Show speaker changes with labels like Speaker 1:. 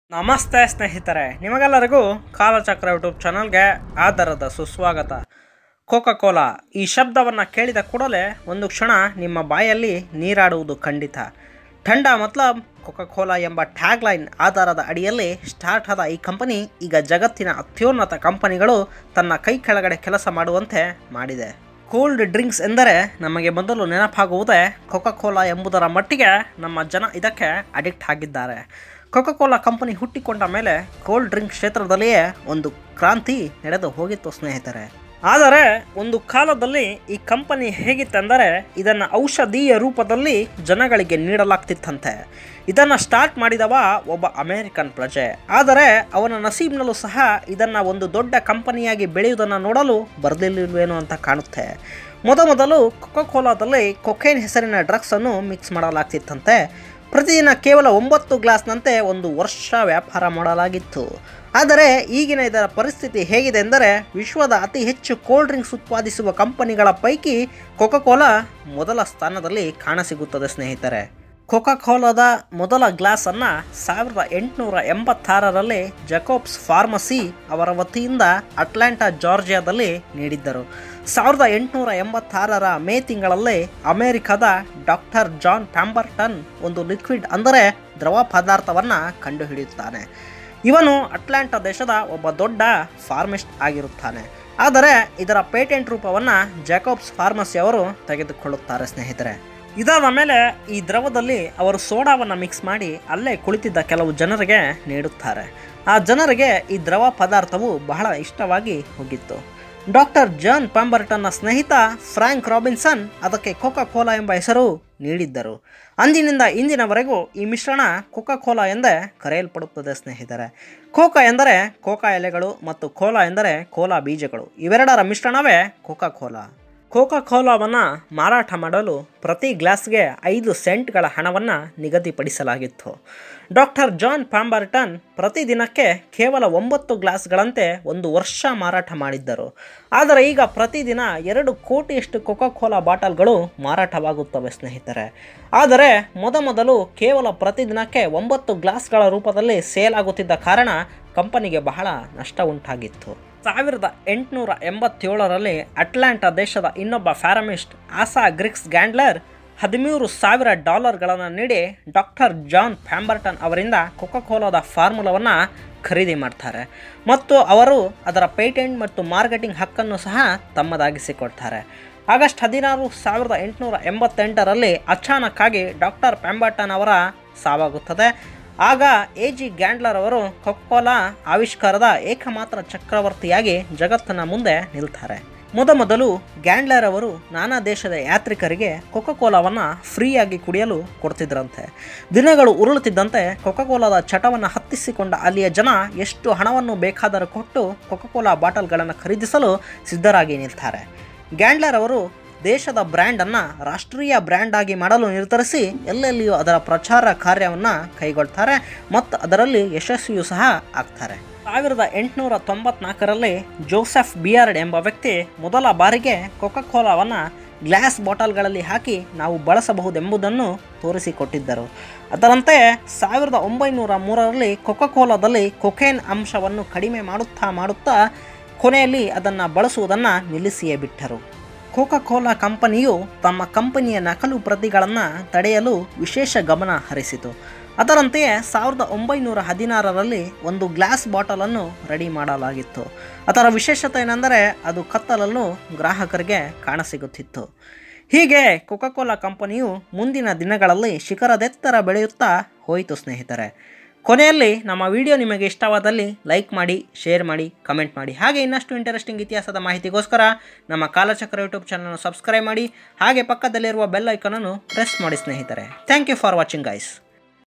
Speaker 1: ನಮಸ್ತೆ ಸ್ನೇಹಿತರೆ ನಿಮಗೆಲ್ಲರಿಗೂ ಕಾಲಚಕ್ರ ಯೂಟ್ಯೂಬ್ ಚಾನಲ್ಗೆ ಆಧಾರದ ಸುಸ್ವಾಗತ ಕೋಕಾ ಕೋಲಾ ಈ ಶಬ್ದವನ್ನು ಕೇಳಿದ ಕೂಡಲೇ ಒಂದು ಕ್ಷಣ ನಿಮ್ಮ ಬಾಯಲ್ಲಿ ನೀರಾಡುವುದು ಖಂಡಿತ ठंडा ಮತ್ಲಬ್ ಕೋಕಾ ಕೋಲಾ ಎಂಬ ಟ್ಯಾಗ್ಲೈನ್ ಆಧಾರದ ಅಡಿಯಲ್ಲಿ ಸ್ಟಾರ್ಟ್ ಆದ ಈ ಕಂಪನಿ ಈಗ ಜಗತ್ತಿನ ಅತ್ಯುನ್ನತ ಕಂಪನಿಗಳು ತನ್ನ ಕೈ ಕೆಳಗಡೆ ಕೆಲಸ ಮಾಡುವಂತೆ ಮಾಡಿದೆ ಕೋಲ್ಡ್ ಡ್ರಿಂಕ್ಸ್ ಎಂದರೆ ನಮಗೆ ಮೊದಲು ನೆನಪಾಗುವುದೇ ಕೋಕಾ ಕೋಲಾ ಎಂಬುದರ ಮಟ್ಟಿಗೆ ನಮ್ಮ ಜನ ಇದಕ್ಕೆ ಅಡಿಕ್ಟ್ ಆಗಿದ್ದಾರೆ ಕೋಕಾ ಕೋಲಾ ಕಂಪನಿ ಹುಟ್ಟಿಕೊಂಡ ಮೇಲೆ ಕೋಲ್ಡ್ ಡ್ರಿಂಕ್ ಕ್ಷೇತ್ರದಲ್ಲಿಯೇ ಒಂದು ಕ್ರಾಂತಿ ನಡೆದು ಹೋಗಿತ್ತು ಸ್ನೇಹಿತರೆ ಆದರೆ ಒಂದು ಕಾಲದಲ್ಲಿ ಈ ಕಂಪನಿ ಹೇಗಿತ್ತೆಂದರೆ ಇದನ್ನು ಔಷಧೀಯ ರೂಪದಲ್ಲಿ ಜನಗಳಿಗೆ ನೀಡಲಾಗ್ತಿತ್ತಂತೆ ಇದನ್ನು ಸ್ಟಾರ್ಟ್ ಮಾಡಿದವ ಒಬ್ಬ ಅಮೇರಿಕನ್ ಪ್ರಜೆ ಆದರೆ ಅವನ ನಸೀಬ್ನಲ್ಲೂ ಸಹ ಇದನ್ನು ಒಂದು ದೊಡ್ಡ ಕಂಪನಿಯಾಗಿ ಬೆಳೆಯುವುದನ್ನು ನೋಡಲು ಬರಲಿಲ್ಲವೇನೋ ಅಂತ ಕಾಣುತ್ತೆ ಮೊದಮೊದಲು ಕೊಕೋ ಕೋಲಾದಲ್ಲಿ ಕೊಕೇನ್ ಹೆಸರಿನ ಡ್ರಗ್ಸನ್ನು ಮಿಕ್ಸ್ ಮಾಡಲಾಗ್ತಿತ್ತಂತೆ ಪ್ರತಿದಿನ ಕೇವಲ ಒಂಬತ್ತು ಗ್ಲಾಸ್ನಂತೆ ಒಂದು ವರ್ಷ ವ್ಯಾಪಾರ ಮಾಡಲಾಗಿತ್ತು ಆದರೆ ಈಗಿನ ಇದರ ಪರಿಸ್ಥಿತಿ ಹೇಗಿದೆ ಎಂದರೆ ವಿಶ್ವದ ಅತಿ ಹೆಚ್ಚು ಕೋಲ್ಡ್ ಡ್ರಿಂಕ್ಸ್ ಉತ್ಪಾದಿಸುವ ಕಂಪನಿಗಳ ಪೈಕಿ ಕೋಕಾ ಕೋಲಾ ಮೊದಲ ಸ್ಥಾನದಲ್ಲಿ ಕಾಣಸಿಗುತ್ತದೆ ಸ್ನೇಹಿತರೆ ಕೋಕಾ ಕೋಲಾದ ಮೊದಲ ಗ್ಲಾಸನ್ನು ಸಾವಿರದ ಎಂಟುನೂರ ಎಂಬತ್ತಾರರಲ್ಲಿ ಜಕೋಬ್ಸ್ ಫಾರ್ಮಸಿ ಅವರ ವತಿಯಿಂದ ಅಟ್ಲಾಂಟಾ ಜಾರ್ಜಿಯಾದಲ್ಲಿ ನೀಡಿದ್ದರು ಸಾವಿರದ ಎಂಟುನೂರ ಎಂಬತ್ತಾರರ ಮೇ ತಿಂಗಳಲ್ಲಿ ಅಮೆರಿಕದ ಡಾಕ್ಟರ್ ಜಾನ್ ಪ್ಯಾಂಬರ್ಟನ್ ಒಂದು ಲಿಕ್ವಿಡ್ ಅಂದರೆ ದ್ರವ ಪದಾರ್ಥವನ್ನು ಕಂಡುಹಿಡಿಯುತ್ತಾನೆ ಇವನು ಅಟ್ಲಾಂಟಾ ದೇಶದ ಒಬ್ಬ ದೊಡ್ಡ ಫಾರ್ಮಿಸ್ಟ್ ಆಗಿರುತ್ತಾನೆ ಆದರೆ ಇದರ ಪೇಟೆಂಟ್ ರೂಪವನ್ನು ಜಾಕೋಬ್ಸ್ ಫಾರ್ಮಸಿ ಅವರು ತೆಗೆದುಕೊಳ್ಳುತ್ತಾರೆ ಸ್ನೇಹಿತರೆ ಇದಾದ ಮೇಲೆ ಈ ದ್ರವದಲ್ಲಿ ಅವರು ಸೋಡಾವನ್ನು ಮಿಕ್ಸ್ ಮಾಡಿ ಅಲ್ಲೇ ಕುಳಿತಿದ್ದ ಕೆಲವು ಜನರಿಗೆ ನೀಡುತ್ತಾರೆ ಆ ಜನರಿಗೆ ಈ ದ್ರವ ಪದಾರ್ಥವು ಬಹಳ ಇಷ್ಟವಾಗಿ ಹೋಗಿತ್ತು ಡಾಕ್ಟರ್ ಜಾನ್ ಪಾಂಬರ್ಟನ್ನ ಸ್ನೇಹಿತ ಫ್ರಾಂಕ್ ರಾಬಿನ್ಸನ್ ಅದಕ್ಕೆ ಕೋಕಾ ಕೋಲಾ ಎಂಬ ಹೆಸರು ನೀಡಿದ್ದರು ಅಂದಿನಿಂದ ಇಂದಿನವರೆಗೂ ಈ ಮಿಶ್ರಣ ಕೋಕಾ ಕೋಲಾ ಎಂದೇ ಕರೆಯಲ್ಪಡುತ್ತದೆ ಸ್ನೇಹಿತರೆ ಕೋಕಾ ಎಂದರೆ ಕೋಕಾ ಎಲೆಗಳು ಮತ್ತು ಕೋಲಾ ಎಂದರೆ ಕೋಲಾ ಬೀಜಗಳು ಇವೆರಡರ ಮಿಶ್ರಣವೇ ಕೋಕಾ ಕೋಲಾ ಕೋಕಾ ಕೋಲಾವನ್ನು ಮಾರಾಟ ಮಾಡಲು ಪ್ರತಿ ಗ್ಲಾಸ್ಗೆ ಐದು ಸೆಂಟ್ಗಳ ಹಣವನ್ನು ನಿಗದಿಪಡಿಸಲಾಗಿತ್ತು ಡಾಕ್ಟರ್ ಜಾನ್ ಪ್ಯಾಂಬರ್ಟನ್ ಪ್ರತಿದಿನಕ್ಕೆ ಕೇವಲ ಒಂಬತ್ತು ಗ್ಲಾಸ್ಗಳಂತೆ ಒಂದು ವರ್ಷ ಮಾರಾಟ ಮಾಡಿದ್ದರು ಆದರೆ ಈಗ ಪ್ರತಿದಿನ ಎರಡು ಕೋಟಿಯಷ್ಟು ಕೋಕಾ ಕೋಲಾ ಬಾಟಲ್ಗಳು ಮಾರಾಟವಾಗುತ್ತವೆ ಸ್ನೇಹಿತರೆ ಆದರೆ ಮೊದಮೊದಲು ಕೇವಲ ಪ್ರತಿದಿನಕ್ಕೆ ಒಂಬತ್ತು ಗ್ಲಾಸ್ಗಳ ರೂಪದಲ್ಲಿ ಸೇಲ್ ಆಗುತ್ತಿದ್ದ ಕಾರಣ ಕಂಪನಿಗೆ ಬಹಳ ನಷ್ಟ ಉಂಟಾಗಿತ್ತು ಸಾವಿರದ ಎಂಟುನೂರ ಎಂಬತ್ತೇಳರಲ್ಲಿ ಅಟ್ಲಾಂಟಾ ದೇಶದ ಇನ್ನೊಬ್ಬ ಫ್ಯಾರಮಿಸ್ಟ್ ಆಸಾ ಗ್ರಿಕ್ಸ್ ಗ್ಯಾಂಡ್ಲರ್ ಹದಿಮೂರು ಸಾವಿರ ಡಾಲರ್ಗಳನ್ನು ನೀಡಿ ಡಾಕ್ಟರ್ ಜಾನ್ ಫ್ಯಾಂಬರ್ಟನ್ ಅವರಿಂದ ಕೋಕಾ ಕೋಲಾದ ಫಾರ್ಮುಲಾವನ್ನು ಖರೀದಿ ಮಾಡ್ತಾರೆ ಮತ್ತು ಅವರು ಅದರ ಪೇಟೆಂಟ್ ಮತ್ತು ಮಾರ್ಕೆಟಿಂಗ್ ಹಕ್ಕನ್ನು ಸಹ ತಮ್ಮದಾಗಿಸಿಕೊಡ್ತಾರೆ ಆಗಸ್ಟ್ ಹದಿನಾರು ಸಾವಿರದ ಎಂಟುನೂರ ಎಂಬತ್ತೆಂಟರಲ್ಲಿ ಅಚಾನಕ್ಕಾಗಿ ಡಾಕ್ಟರ್ ಪ್ಯಾಂಬರ್ಟನ್ ಅವರ ಸಾವಾಗುತ್ತದೆ ಆಗ ಎ ಜಿ ಗ್ಯಾಂಡ್ಲರ್ ಅವರು ಕೊಕೋಲಾ ಆವಿಷ್ಕಾರದ ಏಕಮಾತ್ರ ಚಕ್ರವರ್ತಿಯಾಗಿ ಜಗತ್ತಿನ ಮುಂದೆ ನಿಲ್ತಾರೆ ಮೊದಮೊದಲು ಗ್ಯಾಂಡ್ಲರ್ ಅವರು ನಾನಾ ದೇಶದ ಯಾತ್ರಿಕರಿಗೆ ಕೊಕೊಕೋಲಾವನ್ನು ಫ್ರೀಯಾಗಿ ಕುಡಿಯಲು ಕೊಡ್ತಿದ್ರಂತೆ ದಿನಗಳು ಉರುಳುತ್ತಿದ್ದಂತೆ ಕೊಕೊಕೋಲಾದ ಚಟವನ್ನು ಹತ್ತಿಸಿಕೊಂಡ ಅಲ್ಲಿಯ ಜನ ಎಷ್ಟು ಹಣವನ್ನು ಬೇಕಾದರೂ ಕೊಟ್ಟು ಕೊಕೊಕೋಲಾ ಬಾಟಲ್ಗಳನ್ನು ಖರೀದಿಸಲು ಸಿದ್ಧರಾಗಿ ನಿಲ್ತಾರೆ ಗ್ಯಾಂಡ್ಲರ್ ಅವರು ದೇಶದ ಬ್ರ್ಯಾಂಡನ್ನು ರಾಷ್ಟ್ರೀಯ ಬ್ರ್ಯಾಂಡ್ ಆಗಿ ಮಾಡಲು ನಿರ್ಧರಿಸಿ ಎಲ್ಲೆಲ್ಲಿಯೂ ಅದರ ಪ್ರಚಾರ ಕಾರ್ಯವನ್ನು ಕೈಗೊಳ್ತಾರೆ ಮತ್ತು ಅದರಲ್ಲಿ ಯಶಸ್ವಿಯೂ ಸಹ ಆಗ್ತಾರೆ ಸಾವಿರದ ಎಂಟುನೂರ ತೊಂಬತ್ನಾಲ್ಕರಲ್ಲಿ ಜೋಸೆಫ್ ಬಿಯಾರ್ಡ್ ಎಂಬ ವ್ಯಕ್ತಿ ಮೊದಲ ಬಾರಿಗೆ ಕೊಕೊಕೋಲಾವನ್ನು ಗ್ಲಾಸ್ ಬಾಟಲ್ಗಳಲ್ಲಿ ಹಾಕಿ ನಾವು ಬಳಸಬಹುದೆಂಬುದನ್ನು ತೋರಿಸಿಕೊಟ್ಟಿದ್ದರು ಅದರಂತೆ ಸಾವಿರದ ಒಂಬೈನೂರ ಮೂರರಲ್ಲಿ ಕೊಕೊಕೋಲಾದಲ್ಲಿ ಕೊಕೇನ್ ಅಂಶವನ್ನು ಕಡಿಮೆ ಮಾಡುತ್ತಾ ಮಾಡುತ್ತಾ ಕೊನೆಯಲ್ಲಿ ಅದನ್ನು ಬಳಸುವುದನ್ನು ನಿಲ್ಲಿಸಿಯೇ ಬಿಟ್ಟರು ಕೋಕಾ ಕೋಲಾ ಕಂಪನಿಯು ತಮ್ಮ ಕಂಪನಿಯ ನಕಲು ಪ್ರತಿಗಳನ್ನು ತಡೆಯಲು ವಿಶೇಷ ಗಮನ ಹರಿಸಿತು ಅದರಂತೆಯೇ ಸಾವಿರದ ಒಂಬೈನೂರ ಹದಿನಾರರಲ್ಲಿ ಒಂದು ಗ್ಲಾಸ್ ಬಾಟಲನ್ನು ರೆಡಿ ಮಾಡಲಾಗಿತ್ತು ಅದರ ವಿಶೇಷತೆ ಏನೆಂದರೆ ಅದು ಕತ್ತಲಲ್ಲೂ ಗ್ರಾಹಕರಿಗೆ ಕಾಣಸಿಗುತ್ತಿತ್ತು ಹೀಗೆ ಕೋಕಾ ಕೋಲಾ ಕಂಪನಿಯು ಮುಂದಿನ ದಿನಗಳಲ್ಲಿ ಶಿಖರದೆತ್ತರ ಬೆಳೆಯುತ್ತಾ ಹೋಯಿತು ಸ್ನೇಹಿತರೆ ಕೊನೆಯಲ್ಲಿ ನಮ್ಮ ವಿಡಿಯೋ ನಿಮಗೆ ಇಷ್ಟವಾದಲ್ಲಿ ಲೈಕ್ ಮಾಡಿ ಶೇರ್ ಮಾಡಿ ಕಮೆಂಟ್ ಮಾಡಿ ಹಾಗೆ ಇನ್ನಷ್ಟು ಇಂಟರೆಸ್ಟಿಂಗ್ ಇತಿಹಾಸದ ಮಾಹಿತಿಗೋಸ್ಕರ ನಮ್ಮ ಕಾಲಚಕ್ರ ಯೂಟ್ಯೂಬ್ ಚಾನಲ್ನ ಸಬ್ಸ್ಕ್ರೈಬ್ ಮಾಡಿ ಹಾಗೆ ಪಕ್ಕದಲ್ಲಿರುವ ಬೆಲ್ ಐಕನನ್ನು ಪ್ರೆಸ್ ಮಾಡಿ ಸ್ನೇಹಿತರೆ thank you for watching guys